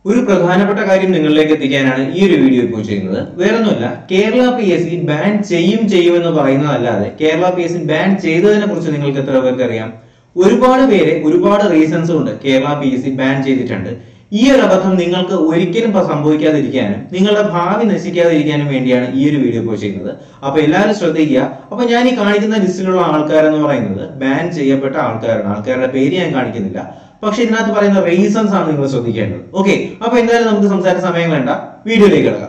ഒരു പ്രധാനപ്പെട്ട കാര്യം നിങ്ങളിലേക്ക് എത്തിക്കാനാണ് ഈ ഒരു വീഡിയോ ഇപ്പോൾ ചെയ്യുന്നത് വേറൊന്നുമല്ല Kerala P S C ban ചെയ്യും ചെയ്യുമെന്ന് പറയുന്നതല്ലാതെ Kerala P S C ban ചെയ്തതിനെ കുറിച്ച് നിങ്ങൾക്ക് എത്ര പേർക്ക് അറിയാം ഒരുപാട് പേരെ ഒരുപാട് റീസൺസ് കൊണ്ട് Kerala P S C ban ചെയ്തിട്ടുണ്ട് ഈ ഒരു അബദ്ധം നിങ്ങൾക്ക് ഒരിക്കലും പ- സംഭവിക്കാതിരിക്കാനും നിങ്ങളുടെ ഭാവി നശിക്കാതിരിക്കാനും വേണ്ടിയാണ് ഈ ഒരു വീഡിയോ ഇപ്പോൾ ചെയ്യുന്നത് അപ്പൊ എല്ലാവരും ശ്രദ്ധിക്കുക അപ്പൊ ഞാൻ ഈ കാണിക്കുന്ന ലിസ്റ്റിലുള്ള ആൾക്കാരെന്ന് പറയുന്നത് ബാൻ ചെയ്യപ്പെട്ട ആൾക്കാരാണ് ആൾക്കാരുടെ പേര് ഞാൻ കാണിക്കുന്നില്ല പക്ഷെ ഇതിനകത്ത് പറയുന്ന റീസൺസ് ആണ് നിങ്ങൾ ശ്രദ്ധിക്കേണ്ടത് ഓക്കെ അപ്പൊ എന്തായാലും നമുക്ക് സംസാരിച്ച സമയം വേണ്ട വീഡിയോയിലേക്ക് കിടക്കാം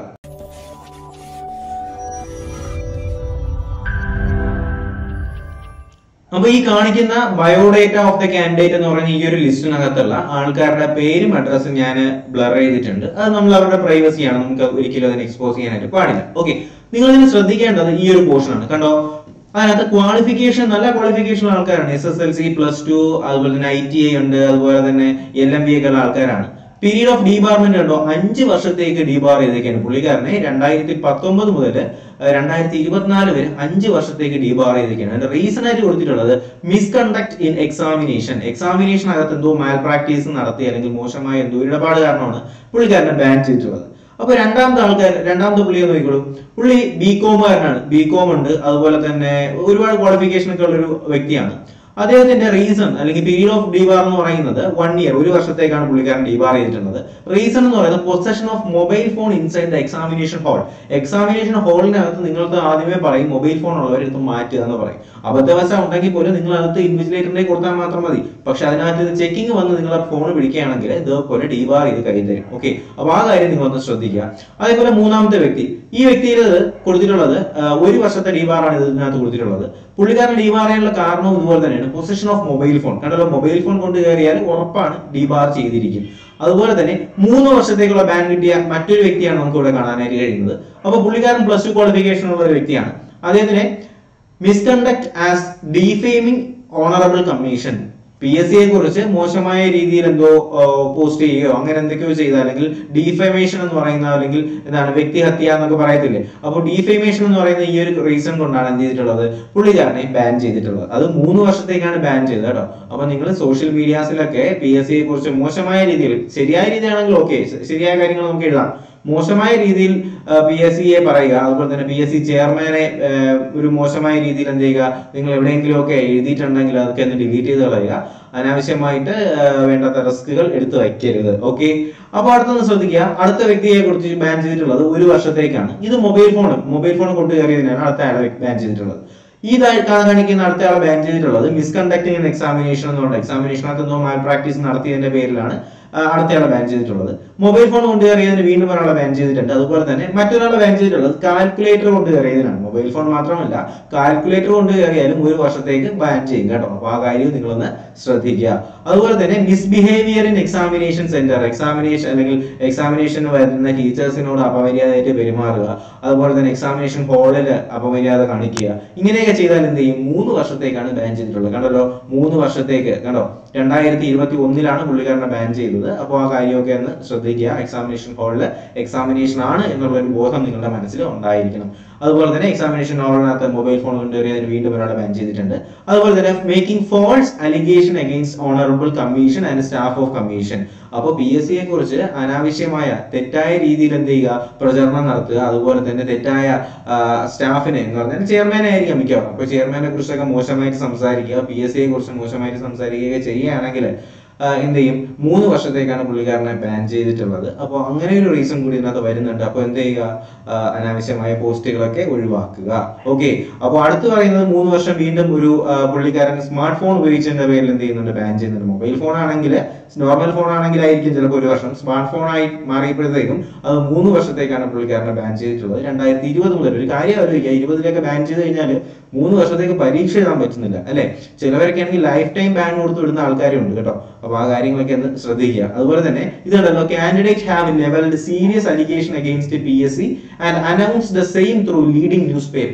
അപ്പൊ ഈ കാണിക്കുന്ന ബയോഡേറ്റ ഓഫ് ദ കാൻഡിഡേറ്റ് എന്ന് പറയുന്ന ഈ ഒരു ലിസ്റ്റിനകത്തുള്ള ആൾക്കാരുടെ പേരും അഡ്രസ്സും ഞാൻ ബ്ലർ ചെയ്തിട്ടുണ്ട് അത് നമ്മൾ അവരുടെ പ്രൈവസിയാണ് നമുക്ക് ഒരിക്കലും അതിനെ എക്സ്പോസ് ചെയ്യാനായിട്ട് പാടില്ല ഓക്കെ നിങ്ങൾ ഇതിന് ശ്രദ്ധിക്കേണ്ടത് ഈ ഒരു പോർഷൻ ആണ് കണ്ടോ അതിനകത്ത് ക്വാളിഫിക്കേഷൻ നല്ല ക്വാളിഫിക്കേഷൻ ആൾക്കാരാണ് S S L C plus two അതുപോലെ തന്നെ ഐ ടി ഐ ഉണ്ട് അതുപോലെ തന്നെ എൽ എം ബി ഒക്കെ ഉള്ള ആൾക്കാരാണ് പീരീഡ് ഓഫ് ഡീബാർമെന്റ് ഉണ്ടോ അഞ്ച് വർഷത്തേക്ക് ഡീബാർ ചെയ്തേക്കാണ് പുള്ളിക്കാരനെ രണ്ടായിരത്തി പത്തൊമ്പത് മുതൽ രണ്ടായിരത്തി ഇരുപത്തിനാല് വരെ അഞ്ച് വർഷത്തേക്ക് ഡീബാർ ചെയ്തേക്കാണ് അതിന്റെ റീസൺ ആയിട്ട് കൊടുത്തിട്ടുള്ളത് മിസ്കണ്ടക്ട് ഇൻ എക്സാമിനേഷൻ എക്സാമിനേഷൻ അകത്ത് എന്തോ മാൽ പ്രാക്ടീസ് നടത്തി അല്ലെങ്കിൽ മോശമായ എന്തോ ഇടപാട് കാരണമാണ് പുള്ളിക്കാരനെ ബാൻ ചെയ്തിട്ടുള്ളത് അപ്പൊ രണ്ടാമത്തെ ആൾക്കാർ രണ്ടാമത്തെ പുള്ളി എന്ന് നോക്കിക്കോളൂ പുള്ളി ബി കോമുകാരനാണ് ബി കോം ഉണ്ട് അതുപോലെ തന്നെ ഒരുപാട് ക്വാളിഫിക്കേഷൻ ഒക്കെ ഉള്ള ഒരു വ്യക്തിയാണ് അദ്ദേഹത്തിന്റെ റീസൺ അല്ലെങ്കിൽ പീരീഡ് ഓഫ് ഡിബാർ എന്ന് പറയുന്നത് വൺ ഇയർ ഒരു വർഷത്തേക്കാണ് പുള്ളിക്കാരൻ ഡിബാർ ചെയ്തിട്ടുള്ളത് റീസൺ എന്ന് പറയുന്നത് possession of mobile phone inside the examination hall examination ഹാളിനകത്ത് നിങ്ങൾക്ക് ആദ്യമേ പറയും മൊബൈൽ ഫോൺ ഉള്ളവരെടുത്ത് മാറ്റുക എന്ന് പറയും അബദ്ധവശം ഉണ്ടെങ്കിൽ പോലും നിങ്ങൾ അകത്ത് ഇൻവിജിലേറ്ററിനെ കൊടുത്താൽ മാത്രം മതി പക്ഷെ അതിനകത്ത് ഇത് ചെക്കിംഗ് വന്ന് നിങ്ങളെ ഫോൺ പിടിക്കുകയാണെങ്കിൽ ഇതേപോലെ ഡിബാർ ചെയ്ത് കൈ തരും ഓക്കെ അപ്പൊ ആ കാര്യം നിങ്ങൾ ഒന്ന് ശ്രദ്ധിക്കുക അതേപോലെ മൂന്നാമത്തെ വ്യക്തി ഈ വ്യക്തിയിൽ കൊടുത്തിട്ടുള്ളത് ആ, ഒരു വർഷത്തെ ഡിബാറാണ് ഇതിനകത്ത് കൊടുത്തിട്ടുള്ളത് പുള്ളിക്കാരൻ ഡിബാർ ചെയ്യാനുള്ള കാരണവും ഇതുപോലെ തന്നെയാണ് പൊസിഷൻ ഓഫ് മൊബൈൽ ഫോൺ കണ്ടല്ലോ മൊബൈൽ ഫോൺ കൊണ്ട് കയറിയാൽ ഉറപ്പാണ് ഡിബാർ ചെയ്തിരിക്കും അതുപോലെ തന്നെ മൂന്ന് വർഷത്തേക്കുള്ള ബാൻ കിട്ടിയ മറ്റൊരു വ്യക്തിയാണ് നമുക്ക് ഇവിടെ കാണാനായിട്ട് കഴിയുന്നത് അപ്പൊ പുള്ളിക്കാരൻ പ്ലസ് ടു ക്വാളിഫിക്കേഷൻ ഉള്ള ഒരു വ്യക്തിയാണ് അദ്ദേഹത്തിന് misconduct as defaming honourable commission P S സിയെ കുറിച്ച് മോശമായ രീതിയിൽ എന്തോ പോസ്റ്റ് ചെയ്യുകയോ അങ്ങനെ എന്തൊക്കെയോ ചെയ്ത അല്ലെങ്കിൽ ഡീഫമേഷൻ എന്ന് പറയുന്ന അല്ലെങ്കിൽ എന്താണ് വ്യക്തിഹത്യ എന്നൊക്കെ പറയത്തില്ലേ അപ്പോൾ ഡീഫമേഷൻ എന്ന് പറയുന്ന ഈ ഒരു റീസൺ കൊണ്ടാണ് എന്ത് ചെയ്തിട്ടുള്ളത് പുള്ളിക്കാരനെ ബാൻ ചെയ്തിട്ടുള്ളത് അത് മൂന്ന് വർഷത്തേക്കാണ് ബാൻ ചെയ്തത് കേട്ടോ അപ്പൊ നിങ്ങൾ സോഷ്യൽ മീഡിയാസിലൊക്കെ പി എസ് സിയെ കുറിച്ച് മോശമായ രീതിയിൽ ശരിയായ രീതിയാണെങ്കിൽ ഓക്കെ ശരിയായ കാര്യങ്ങൾ നമുക്ക് എഴുതാം മോശമായ രീതിയിൽ പി എസ് സിയെ പറയുക അതുപോലെ തന്നെ പി എസ് സി ചെയർമാനെ ഒരു മോശമായ രീതിയിൽ എന്ത് ചെയ്യുക നിങ്ങൾ എവിടെയെങ്കിലും ഒക്കെ എഴുതിയിട്ടുണ്ടെങ്കിൽ അതൊക്കെ ഒന്ന് ഡിലീറ്റ് ചെയ്ത് കളയുക അനാവശ്യമായിട്ട് ആ, വേണ്ടാത്ത റിസ്കുകൾ എടുത്തു വയ്ക്കരുത് ഓക്കെ അപ്പൊ അടുത്തൊന്ന് ശ്രദ്ധിക്കുക അടുത്ത വ്യക്തിയെ കുറിച്ച് ബാൻ ചെയ്തിട്ടുള്ളത് ഒരു വർഷത്തേക്കാണ് ഇത് മൊബൈൽ ഫോൺ മൊബൈൽ ഫോൺ കൊണ്ടു കയറിയതിനാണ് അടുത്ത ആളെ ബാൻ ചെയ്തിട്ടുള്ളത് ഈ ഇതായി കാണിക്കുന്ന അടുത്ത ആളെ ബാൻ ചെയ്തിട്ടുള്ളത് മിസ്കണ്ടക്ടിങ് ഇൻ എക്സാമിനേഷൻ എന്നുണ്ട് എക്സാമിനേഷനകത്ത് എന്തോ മാൽ പ്രാക്ടീസ് നടത്തിയതിന്റെ പേരിലാണ് ആ, അടുത്തയാളെ ബാൻ ചെയ്തിട്ടുള്ളത് മൊബൈൽ ഫോൺ കൊണ്ട് കയറിയതിന് വീണ്ടും ഒരാളെ ബാൻ ചെയ്തിട്ടുണ്ട് അതുപോലെ തന്നെ മറ്റൊരാളെ ബാൻ ചെയ്തിട്ടുള്ളത് കാൽക്കുലേറ്റർ കൊണ്ട് കയറിയതിനാണ് മൊബൈൽ ഫോൺ മാത്രമല്ല കാൽക്കുലേറ്റർ കൊണ്ട് കയറിയാലും ഒരു വർഷത്തേക്ക് ബാൻ ചെയ്യും കേട്ടോ അപ്പൊ ആ കാര്യം നിങ്ങളൊന്ന് ശ്രദ്ധിക്കുക അതുപോലെ തന്നെ misbehaviour in examination centre examination അല്ലെങ്കിൽ എക്സാമിനേഷൻ വരുന്ന ടീച്ചേഴ്സിനോട് അപമര്യാദയായിട്ട് പെരുമാറുക അതുപോലെ തന്നെ എക്സാമിനേഷൻ ഹാളിൽ അപമര്യാദ കാണിക്കുക ഇങ്ങനെയൊക്കെ ചെയ്താൽ എന്ത് ചെയ്യും മൂന്ന് വർഷത്തേക്കാണ് ബാൻ ചെയ്തിട്ടുള്ളത് കണ്ടല്ലോ മൂന്ന് വർഷത്തേക്ക് കണ്ടോ രണ്ടായിരത്തി ഇരുപത്തി ഒന്നിലാണ് പുള്ളിക്കാരനെ ബാൻ ചെയ്തത് അപ്പോൾ ആ കാര്യമൊക്കെ ഒന്ന് ശ്രദ്ധിക്കുക എക്സാമിനേഷൻ ഹാളിൽ എക്സാമിനേഷൻ ആണ് എന്നുള്ള ഒരു ബോധം നിങ്ങളുടെ മനസ്സിൽ ഉണ്ടായിരിക്കണം അതുപോലെ തന്നെ എക്സാമിനേഷൻ ഹാളിനകത്ത് മൊബൈൽ ഫോൺ കൊണ്ടുവരിയതിന് വീണ്ടും ഒരാളെ ബാൻ ചെയ്തിട്ടുണ്ട് അതുപോലെ തന്നെ making false allegation against honourable commission and staff of commission അപ്പോൾ പി എസ് സിയെ കുറിച്ച് അനാവശ്യമായ തെറ്റായ രീതിയിൽ എന്ത് ചെയ്യുക പ്രചരണം നടത്തുക അതുപോലെ തന്നെ തെറ്റായ സ്റ്റാഫിനെ എന്ന് പറഞ്ഞാൽ ചെയർമാനെ ആയിരിക്കാം മിക്കവാറും അപ്പോൾ ചെയർമാനെ കുറിച്ചൊക്കെ മോശമായിട്ട് സംസാരിക്കുക പി എസ് സിയെ കുറിച്ച് മോശമായിട്ട് സംസാരിക്കുകയൊക്കെ ചെയ്യുകയാണെങ്കിൽ ആ, എന്ത് ചെയ്യും മൂന്ന് വർഷത്തേക്കാണ് പുള്ളിക്കാരനെ ബാൻ ചെയ്തിട്ടുള്ളത് അപ്പോൾ അങ്ങനെ ഒരു റീസൺ കൂടി ഇതിനകത്ത് വരുന്നുണ്ട് അപ്പോൾ എന്ത് ചെയ്യുക ആ, അനാവശ്യമായ പോസ്റ്റുകളൊക്കെ ഒഴിവാക്കുക ഓക്കെ അപ്പോൾ അടുത്ത് പറയുന്നത് മൂന്ന് വർഷം വീണ്ടും ഒരു ആ, പുള്ളിക്കാരൻ സ്മാർട്ട് ഫോൺ ഉപയോഗിച്ചതിന്റെ പേരിൽ എന്ത് ചെയ്യുന്നുണ്ട് ബാൻ ചെയ്യുന്നുണ്ട് മൊബൈൽ ഫോൺ ആണെങ്കിൽ നോർമൽ ഫോൺ ആണെങ്കിലായിരിക്കും ചിലപ്പോൾ ഒരു വർഷം സ്മാർട്ട് ഫോൺ ആയി മാറിയപ്പോഴത്തേക്കും അത് മൂന്ന് വർഷത്തേക്കാണ് പുള്ളിക്കാരനെ ബാൻ ചെയ്തിട്ടുള്ളത് രണ്ടായിരത്തി ഇരുപത് മുതൽ ഒരു കാര്യം ആലോചിക്കുക ഇരുപതിലൊക്കെ ബാൻ ചെയ്ത് കഴിഞ്ഞാൽ മൂന്ന് വർഷത്തേക്ക് പരീക്ഷ എഴുതാൻ പറ്റുന്നില്ല അല്ലെ ചിലവരൊക്കെ ആണെങ്കിൽ ലൈഫ് ടൈം ബാൻ കൊടുത്ത് വിടുന്ന ആൾക്കാരുണ്ട് കേട്ടോ അപ്പൊ ആ കാര്യങ്ങളൊക്കെ ഒന്ന് ശ്രദ്ധിക്കുക അതുപോലെ തന്നെ ഇതുണ്ടല്ലോ candidate have levelled serious allegation against P S C and announce the same through leading news paper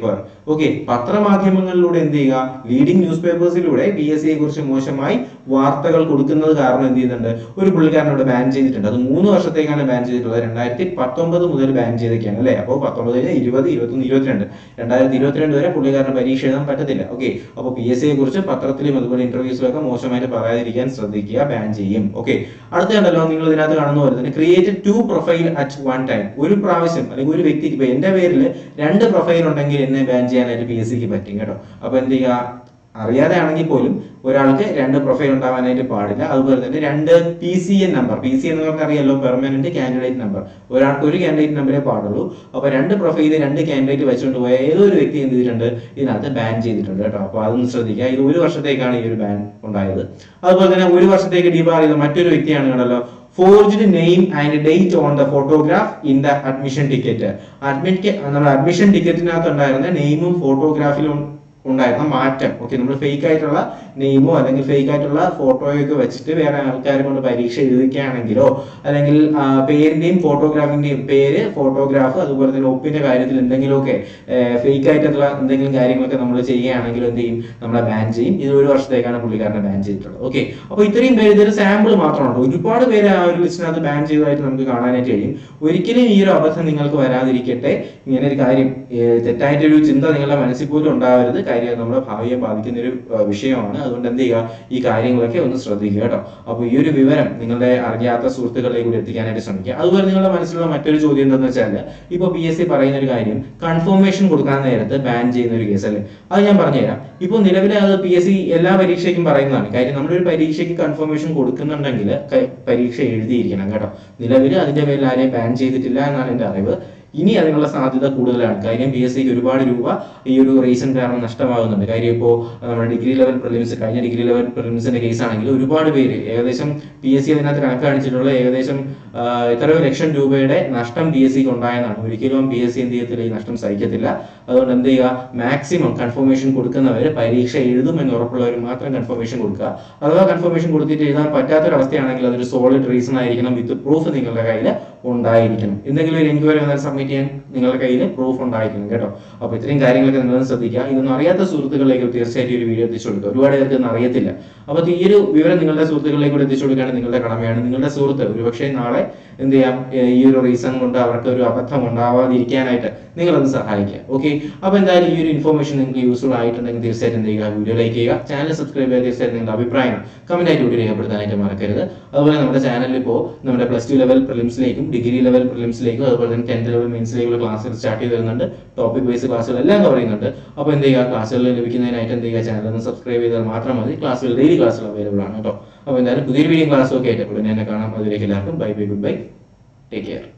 okay പത്രമാധ്യമങ്ങളിലൂടെ എന്ത് ചെയ്യുക ലീഡിംഗ് ന്യൂസ് പേപ്പേഴ്സിലൂടെ പി എസ് സിയെ കുറിച്ച് മോശമായി വാർത്തകൾ കൊടുക്കുന്നത് കാരണം എന്ത് ചെയ്യുന്നുണ്ട് ഒരു പുള്ളിക്കാരനോട് ബാൻ ചെയ്തിട്ടുണ്ട് അത് മൂന്ന് വർഷത്തേക്കാണ് ബാൻ ചെയ്തിട്ടുള്ളത് രണ്ടായിരത്തി പത്തൊമ്പത് മുതൽ ബാൻ ചെയ്തൊക്കെയാണ് അല്ലേ അപ്പോൾ പത്തൊമ്പതിന് ഇരുപത് ഇരുപത്തൊന്ന് ഇരുപത്തിരണ്ട് രണ്ടായിരത്തി ഇരുപത്തിരണ്ട് വരെ പുള്ളിക്കാരന് പരീക്ഷ എഴുതാൻ പറ്റത്തില്ല ഓക്കെ അപ്പോൾ പി എസ് സിയെ കുറിച്ച് പത്രത്തിലും അതുപോലെ ഇന്റർവ്യൂസിലൊക്കെ മോശമായിട്ട് പറയാതിരിക്കാൻ ശ്രദ്ധിക്കുക ബാൻ ചെയ്യും ഓക്കെ അടുത്ത കണ്ടല്ലോ നിങ്ങൾ ഇതിനകത്ത് കാണുന്ന പോലെ തന്നെ create two profile at one time ഒരു പ്രാവശ്യം അല്ലെങ്കിൽ ഒരു വ്യക്തിക്ക് ഇപ്പൊ എന്റെ പേരിൽ രണ്ട് പ്രൊഫൈൽ ഉണ്ടെങ്കിൽ എന്നെ ബാൻ ചെയ്യാനായിട്ട് പി എസ് സിക്ക് പറ്റും കേട്ടോ അപ്പൊ എന്ത് ചെയ്യുക അറിയാതെ ആണെങ്കിൽ പോലും ഒരാൾക്ക് രണ്ട് പ്രൊഫൈൽ ഉണ്ടാവാനായിട്ട് പാടില്ല അതുപോലെ തന്നെ രണ്ട് P C N number P C എന്ന് പറഞ്ഞാൽ അറിയാലോ പെർമനന്റ് കാൻഡിഡേറ്റ് നമ്പർ ഒരാൾക്ക് ഒരു കാൻഡിഡേറ്റ് നമ്പറേ പാടുള്ളൂ അപ്പൊ രണ്ട് പ്രൊഫൈൽ രണ്ട് കാൻഡിഡേറ്റ് വെച്ചുകൊണ്ട് പോയ ഏതൊരു വ്യക്തി എന്ത് ചെയ്തിട്ടുണ്ട് ഇതിനകത്ത് ബാൻ ചെയ്തിട്ടുണ്ട് കേട്ടോ അപ്പൊ അതൊന്ന് ശ്രദ്ധിക്കുക ഇത് ഒരു വർഷത്തേക്കാണ് ഈ ഒരു ബാൻ ഉണ്ടായത് അതുപോലെ തന്നെ ഒരു വർഷത്തേക്ക് ഡീബാർ ചെയ്ത മറ്റൊരു വ്യക്തിയാണ് കണ്ടല്ലോ forged name and date on the photograph in the admission ticket admit നമ്മുടെ അഡ്മിഷൻ ടിക്കറ്റിനകത്ത് ഉണ്ടായിരുന്ന നെയിമും ഫോട്ടോഗ്രാഫിലും ഉണ്ടായിരുന്ന മാറ്റം ഓക്കെ നമ്മൾ ഫേക്ക് ആയിട്ടുള്ള നെയിമോ അല്ലെങ്കിൽ ഫേക്ക് ആയിട്ടുള്ള ഫോട്ടോയൊക്കെ വെച്ചിട്ട് വേറെ ആൾക്കാരെ കൊണ്ട് പരീക്ഷ എഴുതിക്കുകയാണെങ്കിലോ അല്ലെങ്കിൽ ആ, പേരിന്റെയും ഫോട്ടോഗ്രാഫിന്റെയും പേര് ഫോട്ടോഗ്രാഫ് അതുപോലെ തന്നെ ഒപ്പിന്റെ കാര്യത്തിൽ എന്തെങ്കിലുമൊക്കെ ഫേക്ക് ആയിട്ടുള്ള എന്തെങ്കിലും കാര്യങ്ങളൊക്കെ നമ്മൾ ചെയ്യുകയാണെങ്കിൽ എന്ത് ചെയ്യും നമ്മളെ ബാൻ ചെയ്യും ഇത് ഒരു വർഷത്തേക്കാണ് പുള്ളിക്കാരനെ ബാൻ ചെയ്തിട്ടുള്ളത് ഓക്കെ അപ്പോൾ ഇത്രയും പേര് ഇതൊരു സാമ്പിൾ മാത്രമാണ് ഒരുപാട് പേര് ആ ഒരു ലിസ്റ്റിനകത്ത് ബാൻ ചെയ്തതായിട്ട് നമുക്ക് കാണാനായിട്ട് കഴിയും ഒരിക്കലും ഈ ഒരു അബദ്ധം നിങ്ങൾക്ക് വരാതിരിക്കട്ടെ ഇങ്ങനെ ഒരു കാര്യം ഏഹ് തെറ്റായിട്ടൊരു ചിന്ത നിങ്ങളുടെ മനസ്സിൽ പോലും ഉണ്ടാവരുത് കാര്യം അത് നമ്മുടെ ഭാവിയെ ബാധിക്കുന്ന ഒരു ഏഹ് വിഷയമാണ് അതുകൊണ്ട് എന്ത് ചെയ്യുക ഈ കാര്യങ്ങളൊക്കെ ഒന്ന് ശ്രദ്ധിക്കുക കേട്ടോ അപ്പോൾ ഈ ഒരു വിവരം നിങ്ങളുടെ അറിയാത്ത സുഹൃത്തുക്കളിലേക്ക് കൂടി എത്തിക്കാനായിട്ട് ശ്രമിക്കുക അതുപോലെ നിങ്ങളുടെ മനസ്സിലുള്ള മറ്റൊരു ചോദ്യം എന്താണെന്ന് വെച്ചാൽ ഇപ്പൊ പി എസ് സി പറയുന്ന ഒരു കാര്യം കൺഫർമേഷൻ കൊടുക്കാൻ നേരത്ത് ബാൻ ചെയ്യുന്ന ഒരു കേസ് അല്ലേ അത് ഞാൻ പറഞ്ഞുതരാം ഇപ്പൊ നിലവിലെ അത് പി എസ് സി എല്ലാ പരീക്ഷയ്ക്കും പറയുന്നതാണ് കാര്യം നമ്മളൊരു പരീക്ഷയ്ക്ക് കൺഫർമേഷൻ കൊടുക്കുന്നുണ്ടെങ്കിൽ ക- പരീക്ഷ എഴുതിയിരിക്കണം കേട്ടോ നിലവിൽ അതിന്റെ പേരിൽ ആരെയും ബാൻ ചെയ്തിട്ടില്ല എന്നാണ് എന്റെ അറിവ് ഇനി അതിനുള്ള സാധ്യത കൂടുതലാണ് കാര്യം പി എസ് സിക്ക് ഒരുപാട് രൂപ ഈ ഒരു റീസൺ കാരണം നഷ്ടമാകുന്നുണ്ട് കാര്യം ഇപ്പോൾ നമ്മുടെ ഡിഗ്രി ലെവൽ പ്രിലിംസ് കഴിഞ്ഞ ഡിഗ്രി ലെവൽ പ്രിലിംസിന്റെ കേസ് ആണെങ്കിൽ ഒരുപാട് പേര് ഏകദേശം പി എസ് സി അതിനകത്ത് കണക്ക് കാണിച്ചിട്ടുള്ള ഏകദേശം ആ, എത്രയോ ലക്ഷം രൂപയുടെ നഷ്ടം പി എസ് സിക്ക് ഉണ്ടായെന്നാണ് ഒരിക്കലും പി എസ് സി എന്ത് ചെയ്യത്തില്ല ഈ നഷ്ടം സഹിക്കത്തില്ല അതുകൊണ്ട് എന്ത് ചെയ്യുക മാക്സിമം കൺഫർമേഷൻ കൊടുക്കുന്നവർ പരീക്ഷ എഴുതുമെന്ന് ഉറപ്പുള്ളവർ മാത്രം കൺഫർമേഷൻ കൊടുക്കുക അഥവാ കൺഫർമേഷൻ കൊടുത്തിട്ട് എഴുതാൻ പറ്റാത്തൊരവസ്ഥയാണെങ്കിൽ അതൊരു സോളിഡ് റീസൺ ആയിരിക്കണം വിത്ത് പ്രൂഫ് നിങ്ങളുടെ കയ്യിൽ ഉണ്ടായിരിക്കണം എന്തെങ്കിലും ഒരു എൻക്വയറി വന്നാൽ സബ്മിറ്റ് ചെയ്യാൻ നിങ്ങളുടെ കയ്യിൽ പ്രൂഫ് ഉണ്ടായിരിക്കണം കേട്ടോ അപ്പോൾ ഇത്രയും കാര്യങ്ങളൊക്കെ നിങ്ങൾ ശ്രദ്ധിക്കുക ഇതൊന്നും അറിയാത്ത സുഹൃത്തുക്കളിലേക്ക് തീർച്ചയായിട്ടും ഈ ഒരു വീഡിയോ എത്തിച്ചു കൊടുക്കുക ഒരുപാട് പേർക്ക് ഇതൊന്നും അറിയത്തില്ല അപ്പോൾ ഈ ഒരു വിവരം നിങ്ങളുടെ സുഹൃത്തുക്കളിലേക്ക് കൂടി എത്തിച്ചു കൊടുക്കുകയാണ് നിങ്ങളുടെ കടമയാണ് നിങ്ങളുടെ സുഹൃത്ത് ഒരുപക്ഷെ നാളെ എന്ത് ചെയ്യാം ഏർ ഈ ഒരു റീസൺ കൊണ്ട് അവർക്ക് ഒരു അബദ്ധം ഉണ്ടാവാതിരിക്കാനായിട്ട് നിങ്ങളൊന്ന് സഹായിക്കുക ഓക്കെ അപ്പോൾ എന്തായാലും ഈ ഒരു ഇൻഫോർമേഷൻ നിങ്ങൾക്ക് യൂസ്ഫുൾ ആയിട്ടുണ്ടെങ്കിൽ തീർച്ചയായിട്ടും എന്ത് ചെയ്യുക വീഡിയോ ലൈക്ക് ചെയ്യുക ചാനൽ സബ്സ്ക്രൈബ് ചെയ്യുക തീർച്ചയായിട്ടും നിങ്ങളുടെ അഭിപ്രായം കമന്റ് ആയിട്ട് കൂടി രേഖപ്പെടുത്താനായിട്ട് മറക്കരുത് അതുപോലെ നമ്മുടെ ചാനലിൽ ഇപ്പോൾ നമ്മുടെ പ്ലസ് ടു ലെവൽ പ്രിലിംസിലേക്കും ഡിഗ്രി ലെവൽ പ്രിലിംസിലേക്കും അതുപോലെ തന്നെ ടെൻത്ത് ലെവൽ മെയിൻസിലേക്കുള്ള ക്ലാസ്സുകൾ സ്റ്റാർട്ട് ചെയ്ത് വരുന്നുണ്ട് ടോപ്പിക് വൈസ് ക്ലാസ്സുകൾ എല്ലാം കവർ ചെയ്യുന്നുണ്ട് അപ്പോൾ എന്ത് ചെയ്യുക ക്ലാസ്സുകൾ ലഭിക്കുന്നതിനായിട്ട് എന്ത് ചെയ്യുക ചാനൽ ഒന്ന് സബ്സ്ക്രൈബ് ചെയ്താൽ മാത്രം മതി ക്ലാസ്സുകൾ ഡെയിലി ക്ലാസ്സുകൾ അവൈലബിൾ ആണ് കേട്ടോ അപ്പോൾ എന്തായാലും പുതിയൊരു വീഡിയോ ക്ലാസ്സൊക്കെ ആയിട്ട് ഉടനെ തന്നെ കാണാം അതിലേക്ക് എല്ലാവർക്കും bye bye good bye take care